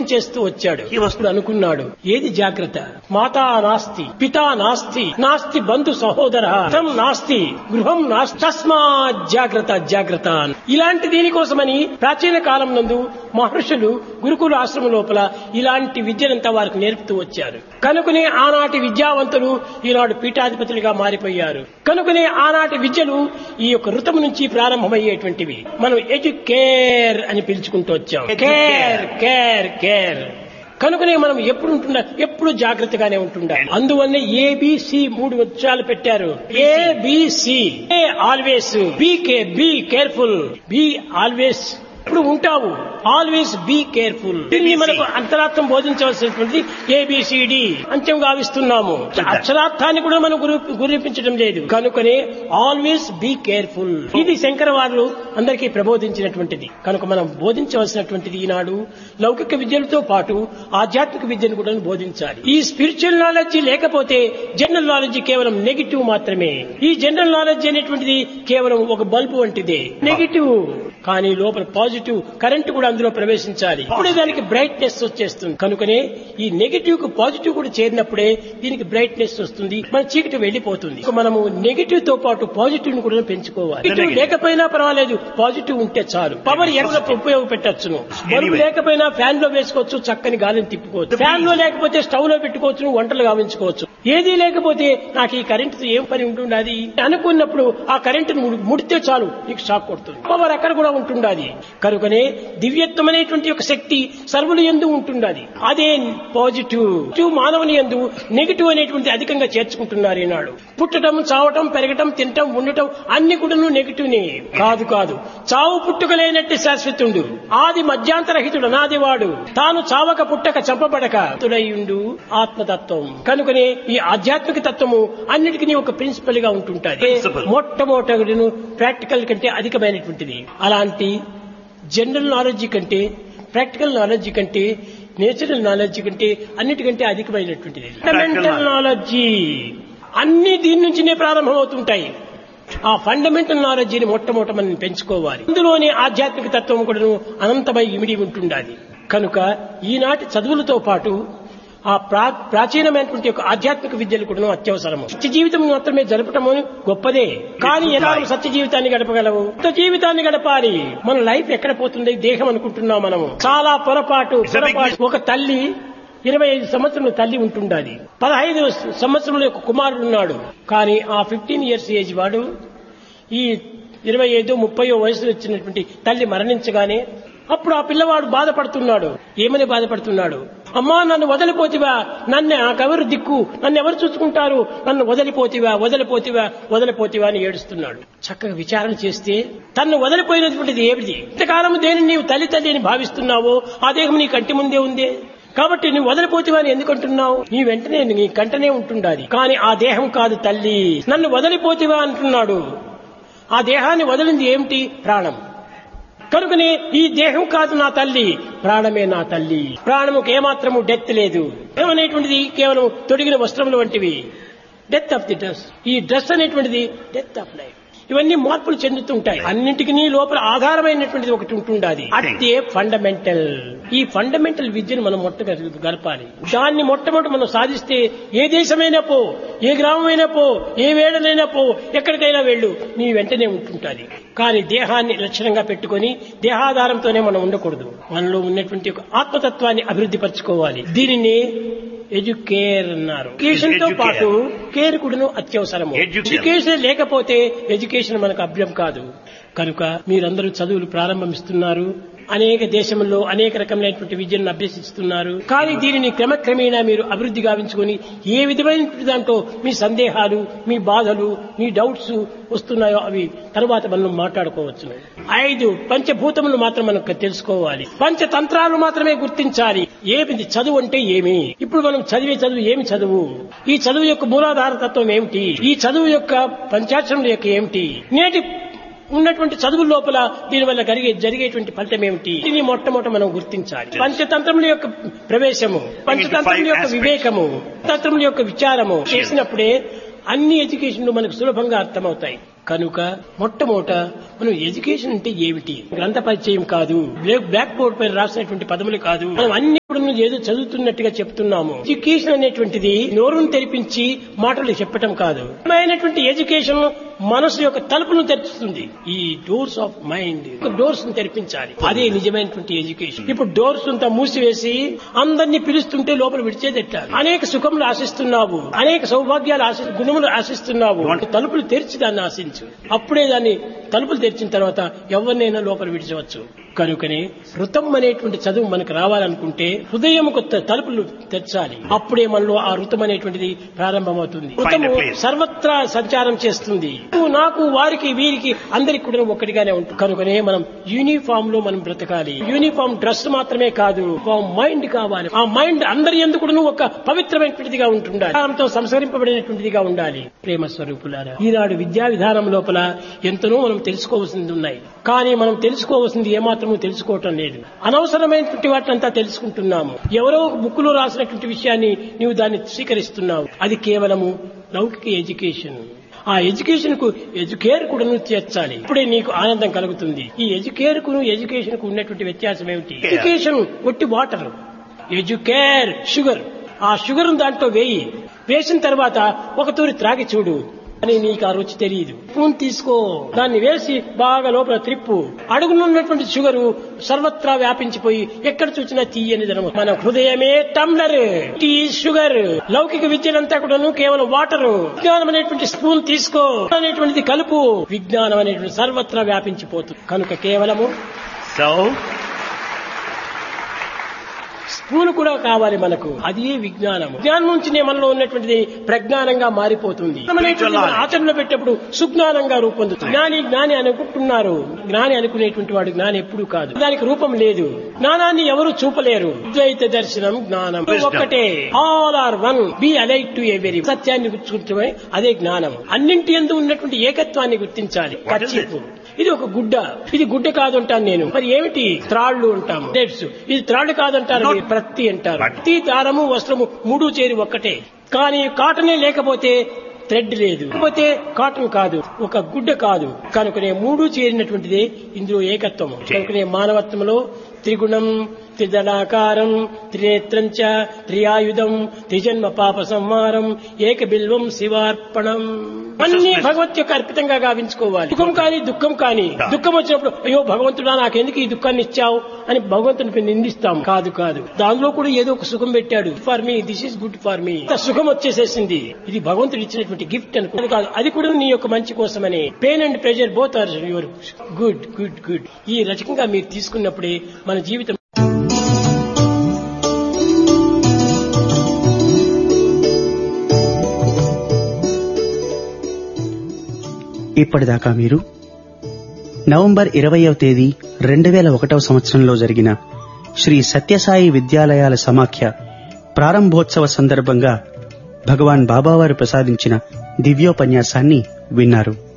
చేస్తూ వచ్చాడు He was- ఇప్పుడు అనుకున్నాడు ఏది జాగ్రత్త మాతా నాస్తి పితా నాస్తి నాస్తి బంధు సహోదర తం నాస్తి గృహం నాస్తి తస్మాత్ జాగ్రత్త జాగ్రత్త అని. ఇలాంటి దీనికోసమని ప్రాచీన కాలం నందు మహర్షులు గురుకుల ఆశ్రమం లోపల ఇలాంటి విద్యనంతా వారికి నేర్పుతూ వచ్చారు కనుకనే ఆనాటి విద్యావంతులు ఈనాడు పీఠాధిపతులుగా మారిపోయారు కనుకనే ఆనాటి విద్యలు ఈ యొక్క ఋతము నుంచి ప్రారంభమయ్యేటువంటివి మనం ఎడ్యుకేర్ అని పిలుచుకుంటూ వచ్చాం కేర్ కేర్ కేర్ కనుకనే మనం ఎప్పుడు ఉంటున్నా ఎప్పుడు జాగ్రత్తగానే ఉంటుండాలి అందువల్ల ఏబిసి మూడు వచ్చాలు పెట్టారు ABC A always be K be careful be always ఇప్పుడు ఉంటావు ఆల్వేస్ బీ కేర్ఫుల్ దీన్ని మనకు అంతరార్థం బోధించవలసినటువంటి ఏబిసిడి అంత్యం గావిస్తున్నాము అక్షరార్థాన్ని కూడా మనం గురు గురిపించడం లేదు కనుకనే ఆల్వేస్ బీ కేర్ఫుల్ ఇది శంకర వారు అందరికీ ప్రబోధించినటువంటిది కనుక మనం బోధించవలసినటువంటిది ఈనాడు లౌకిక విద్యలతో పాటు ఆధ్యాత్మిక విద్యను కూడా బోధించాలి ఈ స్పిరిచువల్ నాలెడ్జ్ లేకపోతే జనరల్ నాలెడ్జ్ కేవలం నెగిటివ్ మాత్రమే ఈ జనరల్ నాలెడ్జ్ అనేటువంటిది కేవలం ఒక బల్బు వంటిదే నెగిటివ్ కానీ లోపల పాజిటివ్ కరెంట్ కూడా అందులో ప్రవేశించాలి అప్పుడే దానికి బ్రైట్నెస్ వచ్చేస్తుంది కనుకనే ఈ నెగిటివ్ కు పాజిటివ్ కూడా చేరినప్పుడే దీనికి బ్రైట్నెస్ వస్తుంది మన చీకటి వెళ్లిపోతుంది ఇక మనము నెగిటివ్ తో పాటు పాజిటివ్ ని కూడా పెంచుకోవాలి నెగిటివ్ లేకపోయినా పర్వాలేదు పాజిటివ్ ఉంటే చాలు పవర్ ఎక్కడ ఉపయోగపెట్టచ్చును బల్బు లేకపోయినా ఫ్యాన్ లో వేసుకోవచ్చు చక్కని గాలిని తిప్పుకోవచ్చు ఫ్యాన్ లో లేకపోతే స్టవ్ లో పెట్టుకోవచ్చు వంటలు గావించుకోవచ్చు ఏదీ లేకపోతే నాకు ఈ కరెంట్ ఏం పని ఉంటుండది అనుకున్నప్పుడు ఆ కరెంట్ ముడితే చాలు నీకు షాక్ కొడుతుంది పవర్ అక్కడ కూడా ఉంటుండాది కనుకనే దివ్యత్వం అనేటువంటి ఒక శక్తి సర్వులు ఎందు ఉంటుండాది అదే పాజిటివ్ పాజిటివ్ మానవుని ఎందు నెగిటివ్ అనేటువంటి అధికంగా చేర్చుకుంటున్నారు ఈనాడు పుట్టడం చావటం పెరగటం తినటం ఉండటం అన్ని కూడా నెగిటివ్నే కాదు కాదు చావు పుట్టుకలేనట్టు శాశ్వతుడు ఆది మధ్యాంతరహితుడు అనాదివాడు తాను చావక పుట్టక చంపబడక తుడయుండు ఆత్మతత్వం కనుకనే ఈ ఆధ్యాత్మిక తత్వము అన్నిటికీ ఒక ప్రిన్సిపల్ గా ఉంటుంటాది Principle. మొట్టమొదటిను ప్రాక్టికల్ కంటే అధికమైనటువంటిది అలాంటి జనరల్ నాలెడ్జ్ కంటే ప్రాక్టికల్ నాలెడ్జ్ కంటే నేచురల్ నాలెడ్జ్ కంటే అన్నిటికంటే అధికమైనటువంటిది ఫండమెంటల్ knowledge. నాలెడ్జ్ అన్ని దీని నుంచినే ప్రారంభమవుతుంటాయి ఆ ఫండమెంటల్ నాలెడ్జిని మొట్టమొదట మనం పెంచుకోవాలి ఇందులోనే ఆధ్యాత్మిక తత్వం కూడా అనంతమై ఇమిడి ఉంటుండాలి కనుక ఈనాటి చదువులతో పాటు ఆ ప్రా ప్రాచీనమైనటువంటి ఒక ఆధ్యాత్మిక విద్యలు కూడా అత్యవసరము సత్య జీవితం మాత్రమే జరపటము గొప్పదే కానీ ఎలా మనం సత్య జీవితాన్ని గడపగలవు సత్య జీవితాన్ని గడపాలి మన లైఫ్ ఎక్కడ పోతుంది దేహం అనుకుంటున్నాం మనము చాలా పొరపాటు It's a big పొరపాటు ఒక తల్లి ఇరవై ఐదు సంవత్సరముల తల్లి ఉంటుండాలి పదహైదు సంవత్సరముల యొక్క కుమారుడు ఉన్నాడు కానీ ఆ ఫిఫ్టీన్ ఇయర్స్ ఏజ్ వాడు ఈ ఇరవై ఐదు ముప్పయో వయసు వచ్చినటువంటి తల్లి మరణించగానే అప్పుడు ఆ పిల్లవాడు బాధపడుతున్నాడు ఏమని బాధపడుతున్నాడు అమ్మా నన్ను వదిలిపోతివా నన్ను నాకెవరు దిక్కు నన్ను ఎవరు చూసుకుంటారు నన్ను వదిలిపోతివా వదిలిపోతివా వదిలిపోతివా అని ఏడుస్తున్నాడు చక్కగా విచారణ చేస్తే తన్ను వదిలిపోయినటువంటిది ఏమిటి ఇంతకాలం దేని నీవు తల్లి తల్లి అని భావిస్తున్నావో ఆ దేహం నీ కంటి ముందే ఉందే కాబట్టి నువ్వు వదిలిపోతివా అని ఎందుకంటున్నావు నీ వెంటనే నీ కంటనే ఉంటుండాలి కానీ ఆ దేహం కాదు తల్లి నన్ను వదిలిపోతివా అంటున్నాడు ఆ దేహాన్ని వదిలింది ఏమిటి ప్రాణం కనుకనే ఈ దేహం కాదు నా తల్లి ప్రాణమే నా తల్లి ప్రాణముకు ఏమాత్రము డెత్ లేదు ఏమనేటువంటిది కేవలం తొడిగిన వస్త్రములు వంటివి డెత్ ఆఫ్ ది డ్రెస్ ఈ డ్రెస్ అనేటువంటిది డెత్ ఆఫ్ లైఫ్ ఇవన్నీ మార్పులు చెందుతుంటాయి అన్నింటికి లోపల ఆధారమైనటువంటిది ఒకటి ఉంటుండాది అదే ఫండమెంటల్ ఈ ఫండమెంటల్ విద్యను మనం మొట్ట గడపాలి దాన్ని మొట్టమొదటి మనం సాధిస్తే ఏ దేశమైనా పో ఏ గ్రామమైనా పో ఏ వేడనైనా పో ఎక్కడికైనా వెళ్ళు నీ వెంటనే ఉంటుంటాది కానీ దేహాన్ని లక్షణంగా పెట్టుకొని దేహాధారంతోనే మనం ఉండకూడదు మనలో ఉన్నటువంటి ఒక ఆత్మతత్వాన్ని అభివృద్ధి పరచుకోవాలి దీనిని ఎడ్యుకేర్ అన్నారు ఎడ్యుకేషన్ తో Educare. పాటు కేర్ కూడాను అత్యవసరము Educare. ఎడ్యుకేషన్ లేకపోతే ఎడ్యుకేషన్ మనకు అభ్యం కాదు కనుక మీరందరూ చదువులు ప్రారంభిస్తున్నారు అనేక దేశంలో అనేక రకమైనటువంటి విద్యను అభ్యసిస్తున్నారు కానీ దీనిని క్రమక్రమేణా మీరు అభివృద్ధి గావించుకొని ఏ విధమైనటువంటి దాంట్లో మీ సందేహాలు మీ బాధలు మీ డౌట్స్ వస్తున్నాయో అవి తర్వాత మనం మాట్లాడుకోవచ్చు ఐదు పంచభూతములు మాత్రం మనం తెలుసుకోవాలి పంచతంత్రాలు మాత్రమే గుర్తించాలి ఏమిటి చదువు అంటే ఏమి ఇప్పుడు మనం చదివే చదువు ఏమి చదువు ఈ చదువు యొక్క మూలాధార తత్వం ఏమిటి ఈ చదువు యొక్క పంచాక్షరముల యొక్క ఏమిటి నేటి ఉన్నటువంటి చదువు లోపల దీనివల్ల జరిగే జరిగేటువంటి ఫలితం ఏమిటి దీన్ని మొట్టమొదట మనం గుర్తించాలి పంచతంత్రముల యొక్క ప్రవేశము పంచతంత్రముల యొక్క వివేకము తంత్రముల యొక్క విచారము చేసినప్పుడే అన్ని ఎడ్యుకేషన్లు మనకు సులభంగా అర్థమవుతాయి కనుక మొట్టమొదట మనం ఎడ్యుకేషన్ అంటే ఏమిటి గ్రంథ పరిచయం కాదు బ్లాక్ బోర్డ్ పైన రాసినటువంటి పదములు కాదు మనం అన్ని ఇప్పుడు నువ్వు ఏదో చదువుతున్నట్టుగా చెప్తున్నాము ఎడ్యుకేషన్ అనేటువంటిది నోరును తెరిపించి మాటలు చెప్పటం కాదు అయినటువంటి ఎడ్యుకేషన్ మనసు యొక్క తలుపులను తెరుస్తుంది ఈ డోర్స్ ఆఫ్ మైండ్ డోర్స్ ను తెరిపించాలి అదే నిజమైనటువంటి ఎడ్యుకేషన్ ఇప్పుడు డోర్స్ అంతా మూసివేసి అందరినీ పిలుస్తుంటే లోపల విడిచేదెట్ట అనేక సుఖములు ఆశిస్తున్నావు అనేక సౌభాగ్యాలు ఆశి గుణములు ఆశిస్తున్నావు తలుపులు తెరిచి దాన్ని ఆశించు అప్పుడే దాన్ని తలుపులు తెరిచిన తర్వాత ఎవరినైనా లోపల విడిచవచ్చు కనుకనే ఋతం అనేటువంటి చదువు మనకు రావాలనుకుంటే హృదయం కొత్త తలుపులు తెచ్చాలి అప్పుడే మనలో ఆ ఋతం అనేటువంటిది ప్రారంభమవుతుంది ఋతము సర్వత్రా సంచారం చేస్తుంది నువ్వు నాకు వారికి వీరికి అందరికి కూడా ఒక్కటిగానే ఉంటుంది కనుకనే మనం యూనిఫామ్ లో మనం బ్రతకాలి యూనిఫామ్ డ్రెస్ మాత్రమే కాదు మైండ్ కావాలి ఆ మైండ్ అందరి ఎందుకు ఒక పవిత్రమైనటువంటిదిగా ఉంటుండాలి దాంతో సంస్కరింపబడినటువంటిదిగా ఉండాలి ప్రేమ స్వరూపులారా ఈనాడు విద్యా విధానం లోపల ఎంతనో మనం తెలుసుకోవాల్సింది ఉన్నాయి కానీ మనం తెలుసుకోవాల్సింది ఏమాత్రమూ తెలుసుకోవటం లేదు అనవసరమైనటువంటి వాటినంతా తెలుసుకుంటున్నాము ఎవరో ఒక బుక్ లో రాసినటువంటి విషయాన్ని నీవు దాన్ని స్వీకరిస్తున్నావు అది కేవలము లౌకిక ఎడ్యుకేషన్ ఆ ఎడ్యుకేషన్ కు ఎడ్యుకేర్ కూడా నువ్వు చేర్చాలి ఇప్పుడే నీకు ఆనందం కలుగుతుంది ఈ ఎడ్యుకేర్ కు ఎడ్యుకేషన్ కు ఉన్నటువంటి వ్యత్యాసం ఏమిటి ఎడ్యుకేషన్ ఒట్టి వాటర్ ఎడ్యుకేర్ షుగర్ ఆ షుగర్ దాంట్లో వేయి వేసిన తర్వాత ఒక తూరి త్రాగి చూడు అని నీకు ఆ రుచి తెలియదు స్పూన్ తీసుకో దాన్ని వేసి బాగా లోపల త్రిప్పు అడుగునున్నటువంటి షుగరు సర్వత్రా వ్యాపించిపోయి ఎక్కడ చూసినా తీయని ధనము మన హృదయమే టమ్లర్ టీ షుగర్ లౌకిక విద్యనంతా కూడాను కేవలం వాటర్ విజ్ఞానం అనేటువంటి స్పూన్ తీసుకో అనేటువంటిది కలుపు విజ్ఞానం అనేటువంటి సర్వత్రా వ్యాపించిపోతుంది కనుక కేవలము So, స్పూన్ కూడా కావాలి మనకు అది విజ్ఞానం విజ్ఞానం నుంచి మనలో ఉన్నటువంటిది ప్రజ్ఞానంగా మారిపోతుంది అనేటువంటిది మన ఆచరణలో పెట్టేప్పుడు సుజ్ఞానంగా రూపొందుతుంది జ్ఞాని జ్ఞాని అనుకుంటున్నారు జ్ఞాని అనుకునేటువంటి వాడు జ్ఞాని ఎప్పుడు కాదు దానికి రూపం లేదు జ్ఞానాన్ని ఎవరు చూపలేరు ద్వైత దర్శనం జ్ఞానం ఒక్కటే all are one be alike to every సత్యాన్ని గుర్తుంచమే అదే జ్ఞానం అన్నింటి ఎందు ఉన్నటువంటి ఏకత్వాన్ని గుర్తించాలి What is it? కచ్చిపు ఇది ఒక గుడ్డ ఇది గుడ్డ కాదు అంటాను నేను మరి ఏమిటి త్రాళ్లు అంటాము థ్రెడ్స్ ఇది త్రాళ్లు కాదంటారు Not- మీరు ప్రత్తి అంటారు But- ప్రత్తి దారము వస్త్రము మూడు చేరి ఒక్కటే కానీ కాటనే లేకపోతే థ్రెడ్ లేదు లేకపోతే కాటన్ కాదు ఒక గుడ్డ కాదు కనుకనే మూడు చేరినటువంటిదే ఇందులో ఏకత్వం కనుకనే మానవత్వంలో త్రిగుణం త్రిదళాకారం త్రినేత్రం చ త్రియాయుధం త్రిజన్మ పాప సంహారం ఏక బిల్వం శివార్పణం అన్ని భగవత్ యొక్క అర్పితంగా గావించుకోవాలి సుఖం కానీ దుఃఖం కానీ దుఃఖం వచ్చినప్పుడు అయ్యో భగవంతుడా నాకెందుకు ఈ దుఃఖాన్ని ఇచ్చావు అని భగవంతుని నిందిస్తాం కాదు కాదు దానిలో కూడా ఏదో ఒక సుఖం పెట్టాడు for me this is good for me సుఖం వచ్చేసేసింది ఇది భగవంతుడు ఇచ్చినటువంటి గిఫ్ట్ అనుకో కాదు అది కూడా నీ యొక్క మంచి కోసమని pain and pleasure both are your good good good ఈ రచకంగా మీరు తీసుకున్నప్పుడే మన జీవితం ఇప్పటిదాకా మీరు నవంబర్ ఇరవయవ తేదీ రెండు వేల ఒకటవ సంవత్సరంలో జరిగిన శ్రీ సత్యసాయి విద్యాలయాల సమాఖ్య ప్రారంభోత్సవ సందర్భంగా భగవాన్ బాబావారు ప్రసాదించిన దివ్యోపన్యాసాన్ని విన్నారు